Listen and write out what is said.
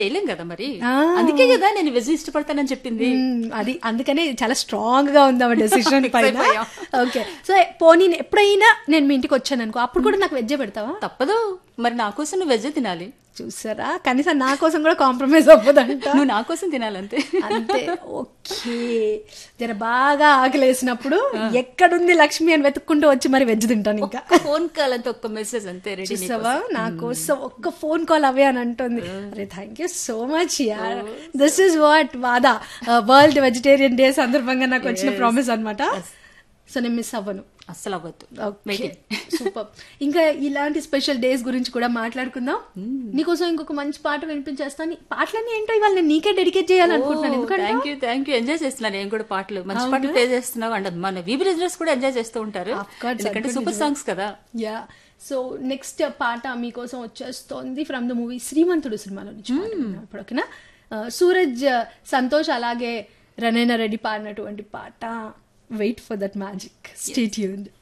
చేయలేం కదా మరి ఆ. అందుకే కదా నేను వెజ్ ఇష్టపడతానని చెప్పింది మ్మ్, అది అందుకనే చాలా స్ట్రాంగ్ గా ఉంది ఆమె డెసిషన్ Fix పైన అయిపోయాం. ఓకే సో పోనీ ఎప్పుడైనా నేను మీ ఇంటికి వచ్చాను అనుకో అప్పుడు కూడా నాకు వెజ్జే పెడతావా తప్పదు మరి నా కోసం నువ్వు వెజ్ తినాలి చూసారా కనీసం నా కోసం కూడా కాంప్రమైజ్ అవ్వదంట నువ్వు నా కోసం తినాలంతే అంతే ఓకే జర బాగా ఆకలేసినప్పుడు ఎక్కడుంది లక్ష్మి అని వెతుక్కుంటూ వచ్చి మరి వెజ్ తింటాను ఇంకా ఒక్క ఫోన్ కాల్ అంతే ఒక్క మెసేజ్ అంతే రెడీ చూసావా నా కోసం ఒక్క ఫోన్ కాల్ అవే అని అంటుంది అరే థ్యాంక్ యూ సో మచ్ యార్ దిస్ ఇస్ వాట్ వాదా వరల్డ్ వెజిటేరియన్ డే సందర్భంగా నాకు వచ్చిన ప్రామిస్ అన్నమాట సో నేను మిస్ అవ్వను అస్సలు అవ్వద్దు ఓకే సూపర్ ఇంకా ఇలాంటి స్పెషల్ డేస్ గురించి కూడా మాట్లాడుకుందాం నీకోసం ఇంకొక మంచి పాట వినిపించేస్తాను పాటలన్నీ ఏంటో ఇవాళ నేను నీకే డెడికేట్ చేయాలనుకుంటున్నాను ఎందుకంటే thank you thank you enjoy చేస్తున్నాను నేను కూడా పాటలు మంచి పాటలు ప్లే చేస్తున్నావు అండ్ మన వీబీ రిజనర్స్ కూడా ఎంజాయ్ చేస్తూ ఉంటారు Of course, ఎందుకంటే అది సూపర్ సాంగ్స్ కదా యా సో నెక్స్ట్ పాట మీకోసం వచ్చేస్తోంది ఫ్రమ్ ద మూవీ శ్రీమంతుడు సినిమాలో నుంచి పాట విన్నాం ఇప్పుడు ఓకేనా ఆ, సూరజ్ సంతోష్ అలాగే రణేన రెడ్డి పాడినటువంటి పాట wait for that magic stay tuned